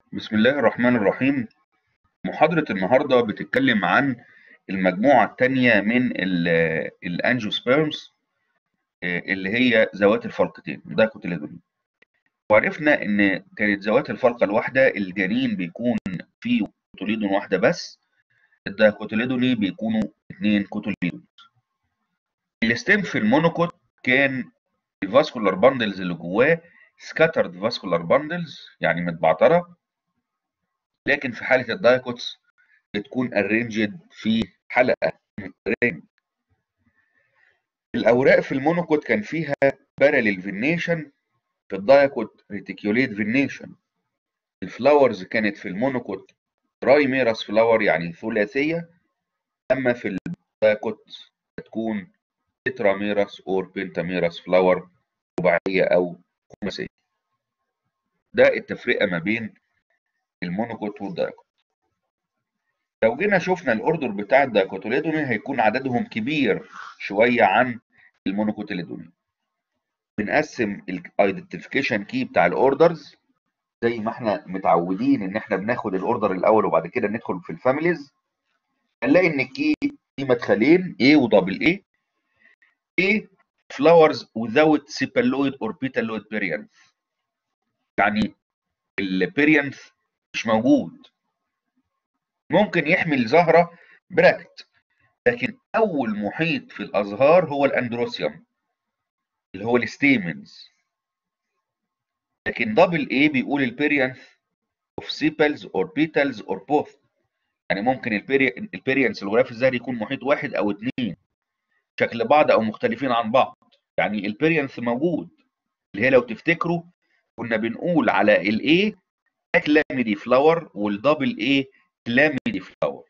بسم الله الرحمن الرحيم محاضرة النهاردة بتتكلم عن المجموعة التانية من الانجيوسبيرمز اللي هي ذوات الفلقتين دايكوتيليدوني وعرفنا ان كانت ذوات الفلقة الواحدة الجنين بيكون فيه كوتوليدون واحدة بس الدايكوتيليدوني بيكونوا اثنين كوتوليدون الستيم في المونوكوت كان الفاسكولار باندلز اللي جواه سكاترد فاسكولار باندلز يعني متبعتره لكن في حاله الدايكوتس بتكون ارينجد في حلقه رينج الاوراق في المونوكوت كان فيها باراليل فينيشن في الدايكوت ريتيكيوليت فينيشن الفلاورز كانت في المونوكوت ترايميراس فلاور يعني ثلاثيه اما في الدايكوت تكون تتراميراس اور بنتاميراس فلاور رباعيه او خماسيه ده التفرقه ما بين المونوكوت والدايكوت لو جينا شفنا الاوردر بتاع الدايكوتوليدوني هيكون عددهم كبير شويه عن المونوكوتوليدوني بنقسم الايدنتيفيكيشن كي بتاع الاوردرز زي ما احنا متعودين ان احنا بناخد الاوردر الاول وبعد كده ندخل في الفاميليز هنلاقي ان الكي دي مدخلين A ودبل A A flowers without sepaloid or petaloid perianth يعني البيريانث مش موجود ممكن يحمل زهرة براكت لكن أول محيط في الأزهار هو الأندروسيوم اللي هو الستيمنز لكن دبل اي بيقول البيريانث اوف سيبلز اور بيتلز اور بوث يعني ممكن البيريانث الغلاف الزهري يكون محيط واحد او اثنين شكل بعض او مختلفين عن بعض يعني البيريانث موجود اللي هي لو تفتكروا كنا بنقول على الاي اكلاميدي فلاور والدبل اي كلاميدي فلاور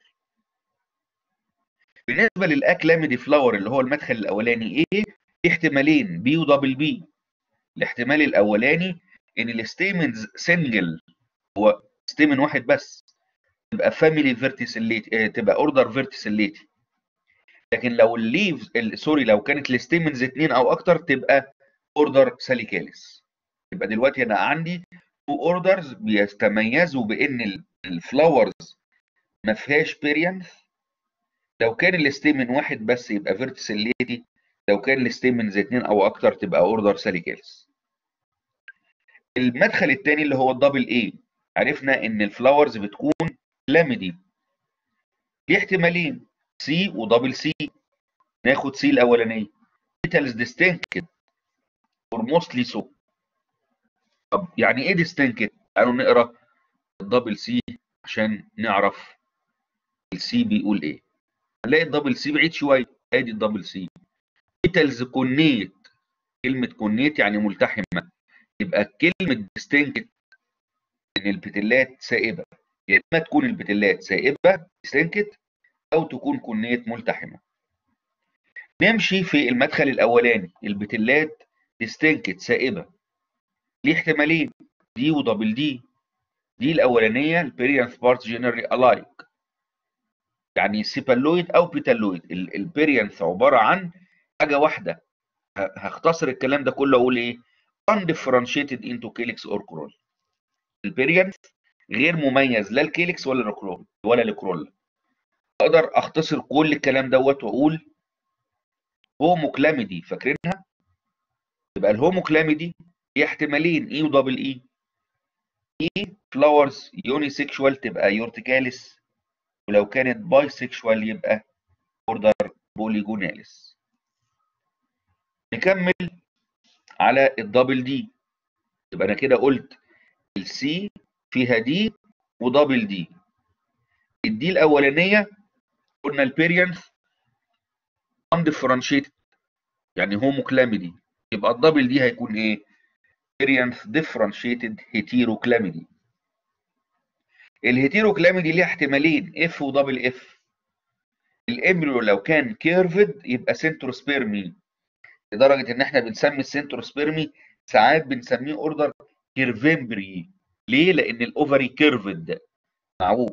بالنسبه للاكلاميدي فلاور اللي هو المدخل الاولاني ايه احتمالين بي ودبل بي الاحتمال الاولاني ان الستيمنز سنجل هو ستيمن واحد بس تبقى فاميلي فيرتيسيليتي تبقى اوردر فيرتيسيليتي لكن لو الليفز سوري لو كانت الستيمنز اثنين او اكتر تبقى اوردر ساليكاليس يبقى دلوقتي انا عندي تو اوردرز بيتميزوا بان الفلاورز ما فيهاش بيريانث لو كان الستيمن واحد بس يبقى فيرتيسيليتي لو كان الستيمنز اثنين او اكتر تبقى اوردر ساليكاليس المدخل الثاني اللي هو الدبل اي عرفنا ان الفلاورز بتكون لاميدي في احتمالين سي ودبل سي ناخد سي الاولانيه بيتلز ديستنكد اور موستلي سو طب يعني ايه ديستنكد تعالوا نقرا الدبل سي عشان نعرف السي بيقول ايه هنلاقي الدبل سي بعيد شويه ادي الدبل سي بيتلز كونيت كلمه كونيت يعني ملتحمه يبقى كلمه ديستنكد ان البتلات سائبه يا اما تكون البتلات سائبه ديستنكد او تكون كونيت ملتحمه نمشي في المدخل الاولاني البتلات ديستنكد سائبه ليه احتمالين دي ودبل دي دي الاولانيه البيريانث بارت جنرالي الايك يعني سيبالويد او بيتالويد البيريانث عباره عن حاجه واحده هختصر الكلام ده كله اقول ايه undifferentiated into calyx or corolla البيريانث غير مميز لا الكيلكس ولا الكرول ولا الكرولا اقدر اختصر كل الكلام دوت واقول هوموكلاميدي فاكرينها يبقى الهوموكلاميدي هي احتمالين اي ودبل اي اي فلاورز يوني سيكشوال تبقى يورتيكاليس ولو كانت باي سيكشوال يبقى اوردر بوليجوناليس نكمل على الدبل دي يبقى انا كده قلت السي فيها دي ودبل دي الدي الاولانيه قلنا البيريانث undifferentiated يعني هوموكلاميدي يبقى الدبل دي هيكون ايه بيريانث differentiated heteroclamedy الهيتيروكلاميدي ليها احتمالين اف ودبل اف الامبريو لو كان كيرفد يبقى سنتروسبيرمي لدرجه ان احنا بنسمي السنتروسبيرمي ساعات بنسميه اوردر كيرفمبري ليه؟ لأن الأوفري كيرفد معوج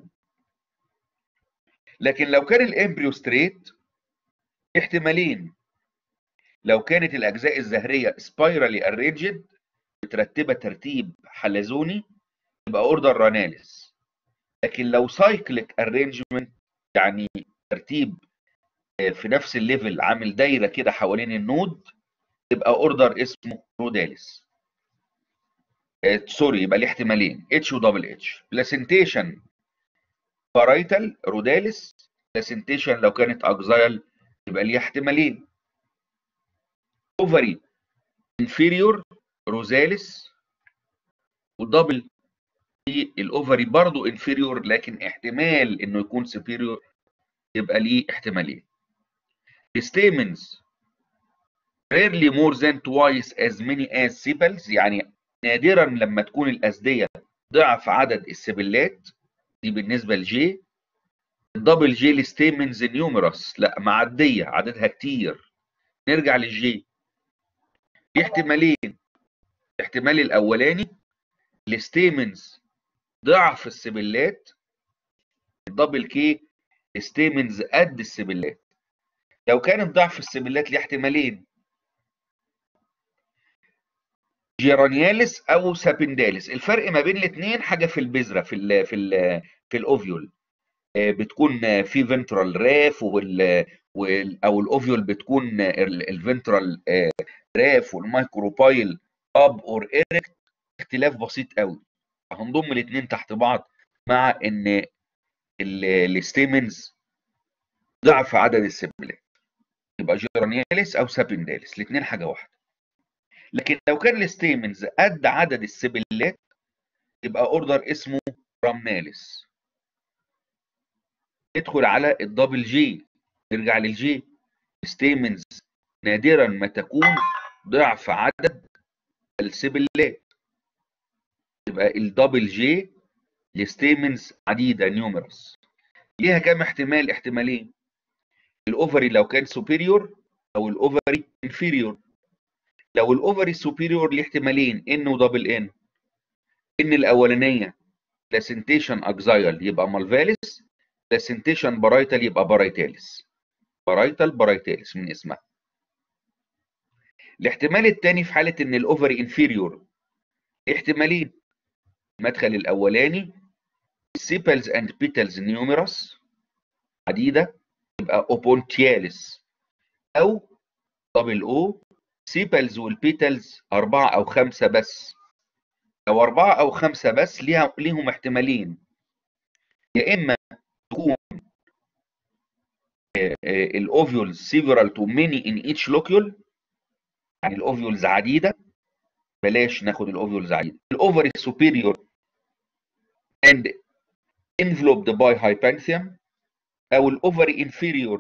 لكن لو كان الإمبريو ستريت احتمالين لو كانت الأجزاء الزهرية سبايرالي أرينجد مترتبة ترتيب حلزوني يبقى اوردر راناليس لكن لو سايكليك ارينجمنت يعني ترتيب في نفس الليفل عامل دايره كده حوالين النود يبقى اوردر اسمه روداليس سوري يبقى ليه احتمالين اتش ودبل اتش بلاسنتيشن بارايتال روداليس بلاسنتيشن لو كانت اكزايل يبقى ليه احتمالين اوفري انفيريور روزاليس ودبل الاوفري برضو انفيريور لكن احتمال انه يكون سوبيريور يبقى ليه احتمالين stamens rarely more than twice as many as sepals يعني نادرا لما تكون الأزدية ضعف عدد السبلات دي بالنسبة لجي الدبل جي الستيمنز نيوميرس لا معدية عددها كتير نرجع للجي في احتمالين الاحتمال الأولاني الستيمنز ضعف السبلات الدبل كي ستيمنز قد السبلات لو كانت ضعف السبلات ليه احتمالين جيرانياليس او سابنداليس الفرق ما بين الاثنين حاجه في البذره في ال في ال في الاوفيول بتكون في فنترال راف وال او الاوفيول بتكون الفنترال راف والمايكروبايل اب اور ايركت اختلاف بسيط قوي هنضم الاثنين تحت بعض مع ان الستيمنز ضعف عدد السبلات يبقى جيرانياليس او سابنداليس الاثنين حاجه واحده لكن لو كان الستيمنز قد عدد السبلات يبقى اوردر اسمه رامناليس ندخل على الدبل جي نرجع للجي ستيمنز نادرا ما تكون ضعف عدد السبلات يبقى الدبل جي الستيمنز عديده نيوميرس ليها كام احتمال احتمالين الاوفري لو كان سوبيريور او الاوفري انفيريور لو الاوفري سوبيريور ليه احتمالين ان ودبل ان ان الاولانيه بلاسنتيشن اكزايل يبقى مالفاليس بلاسنتيشن بارايتال يبقى بارايتاليس بارايتال بارايتاليس من اسمها الاحتمال الثاني في حاله ان الاوفري انفيريور احتمالين المدخل الاولاني سيبلز اند بيتلز نيوميرس عديده يبقى اوبونتياليس او دبل او سيبلز والبيتلز أربعة أو خمسة بس لو أربعة أو خمسة بس ليها ليهم احتمالين يا إما تكون الأوفيولز سيفرال تو ميني إن إيتش لوكيول يعني الأوفيولز عديدة بلاش ناخد الأوفيولز عديدة الأوفري سوبيريور and enveloped by hypanthium أو الأوفري inferior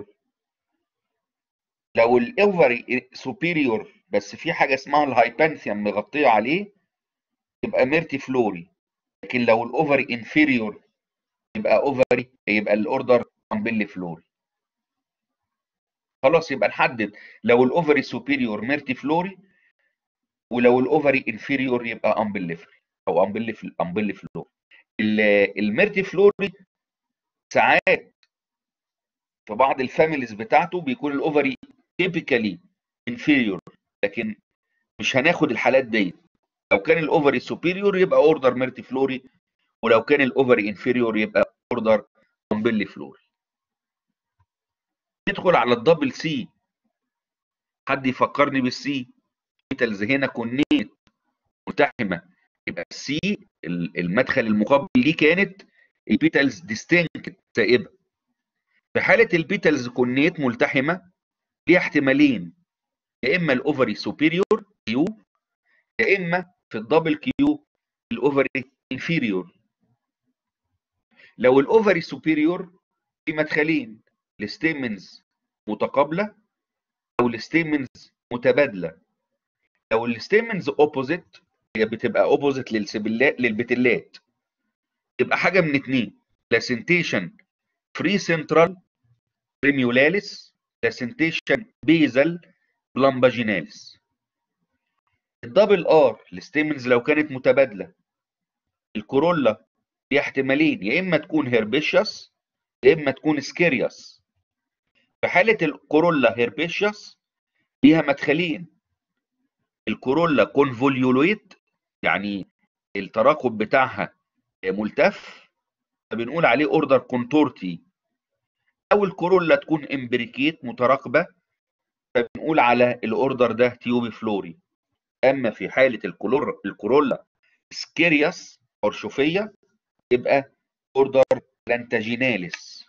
لو الاوفري سوبيريور بس في حاجه اسمها الهايبانثيوم مغطيه عليه يبقى ميرتي فلوري لكن لو الاوفري انفيريور يبقى اوفري يبقى الاوردر امبلي فلوري خلاص يبقى نحدد لو الاوفري سوبيريور ميرتي فلوري ولو الاوفري انفيريور يبقى امبليفري او امبلي امبلي فلوري الميرتي فلوري ساعات في بعض الفاميليز بتاعته بيكون الاوفري تيبيكالي انفيريور لكن مش هناخد الحالات دي لو كان الاوفري سوبيريور يبقى اوردر ميرتي فلوري ولو كان الاوفري انفيريور يبقى اوردر امبلي فلوري ندخل على الدبل سي حد يفكرني بالسي بيتلز هنا كونيت ملتحمه يبقى السي المدخل المقابل ليه كانت البيتلز ديستنكت سائبه في حاله البيتلز كونيت ملتحمه ليها احتمالين يا اما الاوفري سوبيريور كيو يا اما في الدبل كيو الاوفري انفيريور لو الاوفري سوبيريور في مدخلين الستيمنز متقابله او الستيمنز متبادله لو الستيمنز اوبوزيت هي بتبقى اوبوزيت للسبلات للبتلات تبقى حاجه من اتنين بلاسنتيشن فري سنترال بريميولاليس بلاسنتيشن بيزل بلامباجيناليس الدبل ار الستيمنز لو كانت متبادله الكورولا ليها احتمالين يا اما تكون هيربيشيوس يا اما تكون سكيريوس في حاله الكورولا هيربيشيوس ليها مدخلين الكورولا كونفوليولويد يعني التراكب بتاعها ملتف فبنقول عليه اوردر كونتورتي او الكورولا تكون امبريكيت متراقبه فبنقول على الاوردر ده تيوبي فلوري اما في حاله الكولور الكورولا سكيرياس ارشفيه يبقى اوردر لانتاجيناليس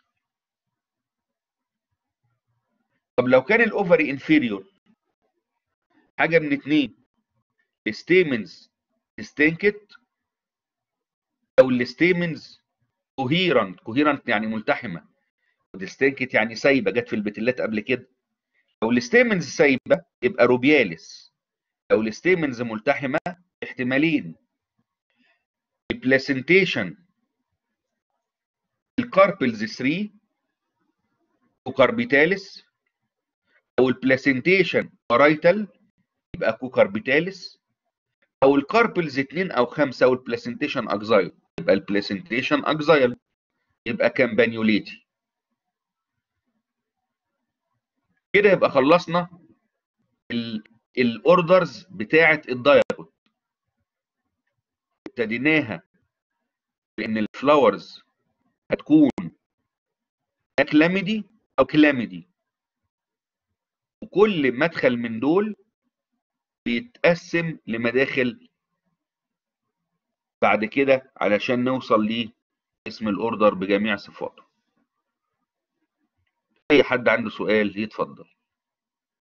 طب لو كان الاوفري انفيريور حاجه من اتنين الستيمنز ستينكت او الستيمنز كوهيرنت كوهيرنت يعني ملتحمه وديستنكت يعني سايبه جت في البتلات قبل كده لو الستيمنز سايبه يبقى روبياليس لو الستيمنز ملتحمه احتمالين البلاسنتيشن الكاربلز 3 كوكاربيتاليس او البلاسنتيشن بارايتال يبقى كوكاربيتاليس او الكاربلز 2 او 5 او البلاسنتيشن اكزايل يبقى البلاسنتيشن اكزايل يبقى كامبانيوليتي كده يبقى خلصنا الاوردرز بتاعه الدايكوت ابتديناها بان الفلاورز هتكون كلاميدي او كلاميدي وكل مدخل من دول بيتقسم لمداخل بعد كده علشان نوصل ليه اسم الاوردر بجميع صفاته اي حد عنده سؤال يتفضل